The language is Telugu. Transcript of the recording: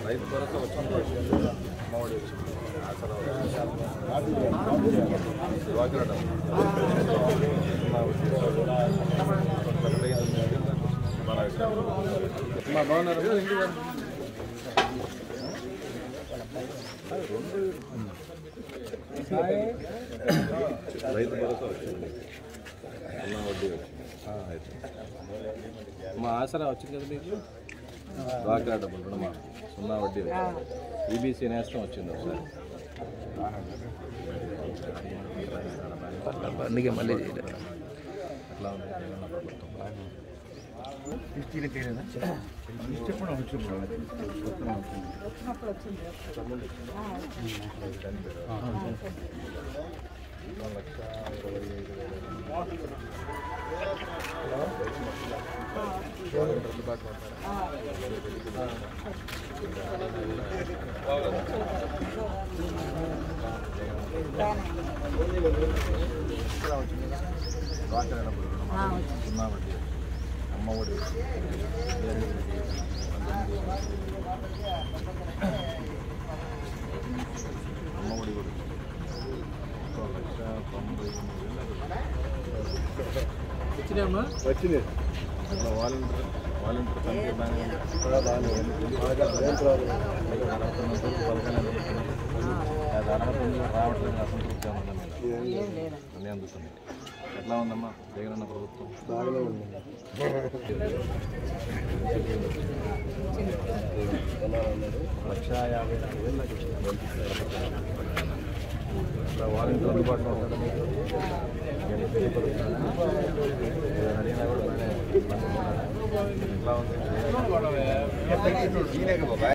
రైతు భరోసా వచ్చింది అమ్మఒడి వచ్చింది ఆసరా వచ్చింది. డ్వాక్రా డబ్బు. మా ఉద్దేశం. ఒకటి ఐదు వేలు మన విషయం. మా బాగున్నారు రైతు భరోసా వచ్చింది ఉన్న వడ్డీ వచ్చింది అయితే. మా ఆసరా వచ్చింది కదా మీకు డ్వాక్రా డబ్బులు రుణమా సున్నా వడ్డీ ఈబీసీ నేస్తం వచ్చింది ఒకసారి అందుకే మళ్ళీ చేయలేదు ఎట్లా ఉంది జగనన్న ప్రభుత్వం ఒక లక్ష ఇరవై ఐదు వేల వాలంటీర్లు బాగా కొడతారా? డ్వాక్రా డబ్బులు రుణమా సున్నా వడ్డీ అమ్మ ఒడి అమ్మ ఒడి కూడా ఒక లక్ష తొంభై ఎనిమిది వేలు వచ్చినాయమ్మా వచ్చింది వాలంటీర్ వాలంటీర్ పనితీరు బాగానే ఉంది. కూడా బాగానే ఉంది. మీకు అర్హత ఉన్నంత వరకు పథకాలు అందుతున్నాయి. అది అర్హత ఉంది, రావట్లేదు అసంతృప్తిగా ఉందా మీరు? అన్నీ అందుతున్నాయి ఎట్లా ఉందమ్మా జగనన్న ప్రభుత్వం బాగానే ఉంది లక్ష యాభై నాలుగు వేలు నాకు ఇచ్చింది. ఇట్లా వాలంటీర్ అందుబాటులో ఉంటాడు మీకు నేను తెలియపరుస్తున్నాను. ఏదైనా అడిగినా కూడా బాగానే ఎట్లా ఉంది